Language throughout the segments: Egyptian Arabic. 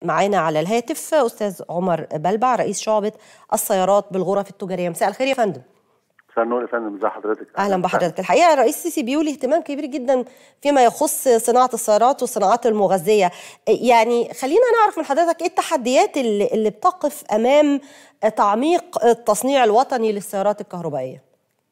معانا على الهاتف استاذ عمر بلبع رئيس شعبه السيارات بالغرف التجاريه مساء الخير يا فندم مساء النور يا فندم ازي حضرتك اهلا بحضرتك الحقيقه الرئيس السيسي بيولي اهتمام كبير جدا فيما يخص صناعه السيارات والصناعات المغذيه يعني خلينا نعرف من حضرتك ايه التحديات اللي, اللي بتقف امام تعميق التصنيع الوطني للسيارات الكهربائيه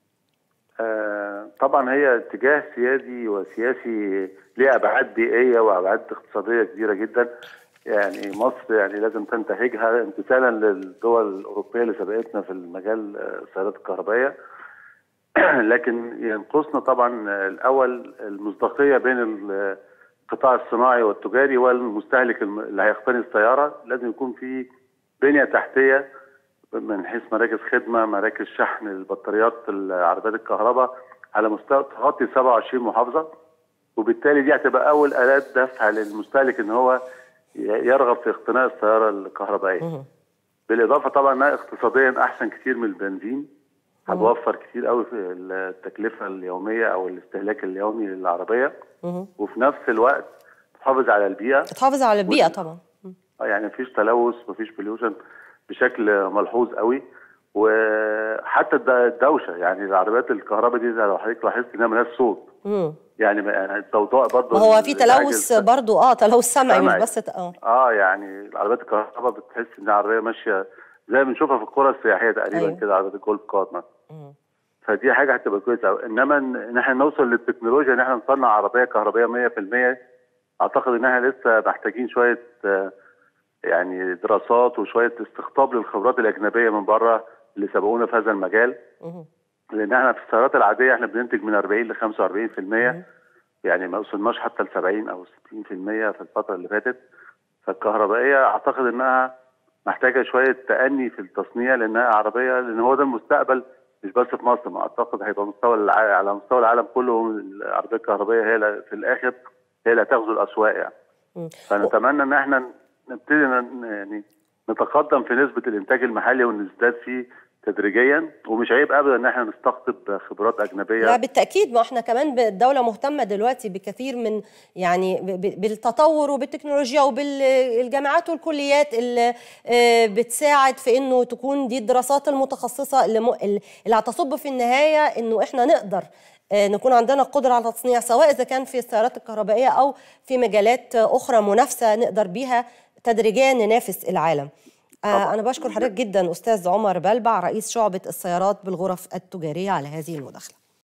آه طبعا هي اتجاه سيادي وسياسي ليه ابعاد بيئيه وابعاد اقتصاديه كبيره جدا يعني مصر يعني لازم تنتهجها امتثالا للدول الاوروبيه اللي سبقتنا في المجال السيارات الكهربائيه لكن ينقصنا طبعا الاول المصداقيه بين القطاع الصناعي والتجاري والمستهلك اللي هيقتني السياره لازم يكون في بنيه تحتيه من حيث مراكز خدمه مراكز شحن البطاريات عربيات الكهرباء على مستوى تغطي 27 محافظه وبالتالي دي هتبقى اول الات دفع للمستهلك ان هو يرغب في اقتناء السياره الكهربائيه. بالاضافه طبعا انها اقتصاديا احسن كتير من البنزين هتوفر كتير قوي في التكلفه اليوميه او الاستهلاك اليومي للعربيه وفي نفس الوقت تحافظ على البيئه تحافظ على البيئه طبعا يعني مفيش تلوث مفيش بوليوشن بشكل ملحوظ قوي وحتى الدوشه يعني العربيات الكهرباء دي لو حضرتك لاحظت انها ملهاش صوت مم. يعني الضوضاء برضه هو في تلوث برضه اه تلوث سمعي مش بس اه اه يعني العربيات الكهرباء بتحس ان العربيه ماشيه زي ما بنشوفها في القرى السياحيه تقريبا أيوه. كده عربيات الجولف كارت مثلا فدي حاجه هتبقى كويسه قوي انما ان احنا نوصل للتكنولوجيا ان احنا نصنع عربيه كهربائيه 100% اعتقد ان احنا لسه محتاجين شويه آه يعني دراسات وشويه استقطاب للخبرات الاجنبيه من بره اللي سبقونا في هذا المجال لان احنا في السيارات العاديه احنا بننتج من 40 ل 45% يعني ما وصلناش حتى ل 70 او 60% في الفتره اللي فاتت فالكهربائيه اعتقد انها محتاجه شويه تاني في التصنيع لانها عربيه لان هو ده المستقبل مش بس في مصر ما اعتقد هيبقى مستوى على مستوى العالم كله العربيه الكهربائيه هي في الاخر هي اللي هتغزو الاسواق يعني فنتمنى ان احنا نبتدي يعني نتقدم في نسبه الانتاج المحلي ونزداد فيه تدريجيا ومش عيب ابدا ان احنا نستقطب خبرات اجنبيه لا بالتاكيد ما احنا كمان الدوله مهتمه دلوقتي بكثير من يعني بالتطور وبالتكنولوجيا وبالجامعات والكليات اللي بتساعد في انه تكون دي الدراسات المتخصصه اللي, اللي هتصب في النهايه انه احنا نقدر نكون عندنا قدرة على التصنيع سواء إذا كان في السيارات الكهربائية أو في مجالات أخرى منافسة نقدر بيها تدريجيا ننافس العالم آه أنا بشكر حضرتك جدا أستاذ عمر بلبع رئيس شعبة السيارات بالغرف التجارية على هذه المداخلة